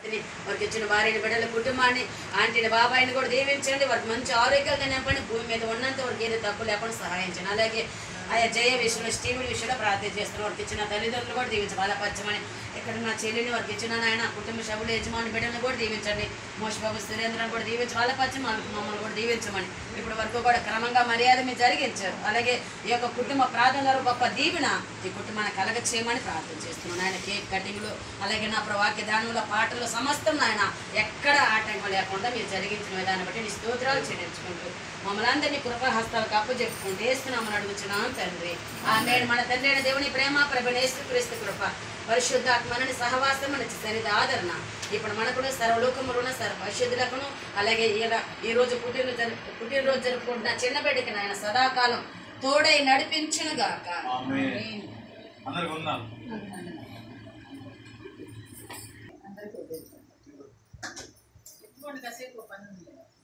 వ్యక్తిని వారికి ఇచ్చిన భార్యని బిడ్డల కుటుంబాన్ని ఆంటీని బాబాయిని కూడా దీవించండి వారికి మంచి ఆరోగ్యంగా నింపండి భూమి మీద ఉన్నంత వరకు ఏది తప్పు లేకుండా సహాయం చేయండి అలాగే ఆయా జయ విషయంలో స్టీవెన్ విషయంలో ప్రార్థన చేస్తున్న వారికి ఇచ్చిన తల్లిదండ్రులు కూడా దీవించండి బలపరచమని ఇక్కడ నా చెల్లిని వారికి ఇచ్చిన నాయన కుటుంబ సభ్యులు యజమాని బిడ్డలను కూడా దీవించండి మోసబాబు సురేంద్రను కూడా దీవించి బలపరచమని వాళ్ళకి మమ్మల్ని కూడా దీవించమని ఇప్పటి వరకు కూడా క్రమంగా మర్యాద మీరు జరిగించారు అలాగే ఈ యొక్క కుటుంబ ప్రార్థన ద్వారా గొప్ప దీవెన ఈ కుటుంబాన్ని కలగ చేయమని ప్రార్థన చేస్తున్నాను ఆయన కేక్ కటింగ్లు అలాగే నా ప్రవాక్య దానంలో పాటలు సమస్తం నాయన ఎక్కడ ఆటంకం లేకుండా మీరు జరిగించిన విధానం బట్టి నీ స్తోత్రాలు చెల్లించుకుంటూ మమ్మల్ని అందరినీ కృపహస్తాలకు అప్పు చెప్పుకుంటూ వేస్తున్నామని అడుగుతున్నాం తండ్రి ఆమె మన తండ్రి అయిన దేవుని ప్రేమ ప్రభు క్రీస్తు కృప పరిశుద్ధాత్మని సహవాసం మన సరిది ఆదరణ ఇప్పుడు మనకును సర్వలోకములున్న సర్వ పరిశుద్ధులకును అలాగే ఇలా ఈ రోజు పుట్టిన జరు- పుట్టినరోజు జరుపుకుంటున్న చిన్న బిడ్డకి నాయన సదాకాలం తోడై నడిపించును గాక ఆమేన్. అందరికి ఉన్నాం ఎత్తుకోండి కాసేపు పని ఉంది